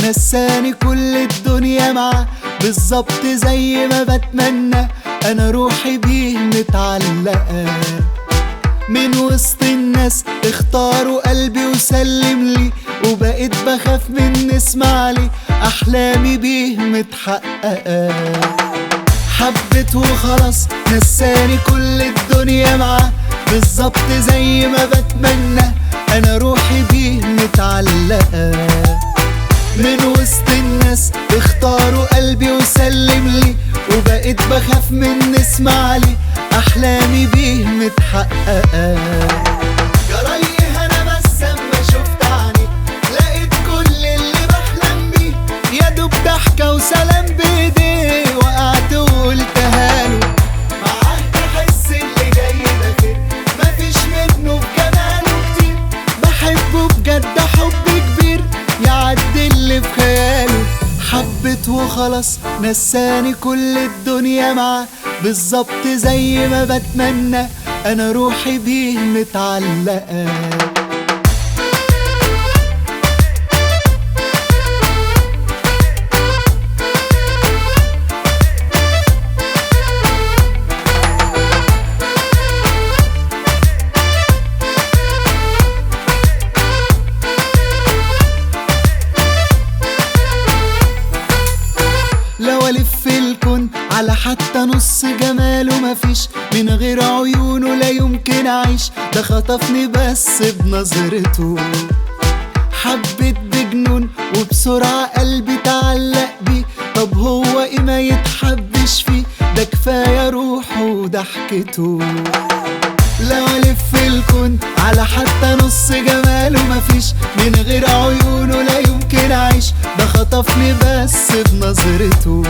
نساني كل الدنيا معاه بالظبط زي ما بتمنى انا روحي بيه متعلقة من وسط الناس اختاروا قلبي وسلم لي وبقيت بخاف من اسمع لي احلامي بيه متحققة حبيت وخلاص نساني كل الدنيا معاه بالظبط زي ما بتمنى انا روحي بيه متعلقة من وسط الناس اختاروا قلبي وسلم لي وبقيت بخاف من اسمع لي احلامي بيه متحققة جرايه انا بس اما شفت عني لقيت كل اللي بحلم بيه يا دوب ضحكة وسلام بايديه وقعت وقلتها له معاه تحس اللي جاي ده خير مفيش منه في جماله كتير بحبه بجد حب كبير يعدي اللي في خياله حبيت وخلاص نساني كل الدنيا معاه بالظبط زي ما بتمنى انا روحي بيه متعلقه لو الف الكون على حتى نص جماله مفيش من غير عيونه لا يمكن اعيش ده خطفني بس بنظرته حبيت بجنون وبسرعة قلبي تعلق بيه طب هو ايه ما يتحبش فيه ده كفاية روحه وضحكته لو الف الكون على حتى نص جماله مفيش من غير عيونه لا يمكن اعيش ده خطفني بس بنظرته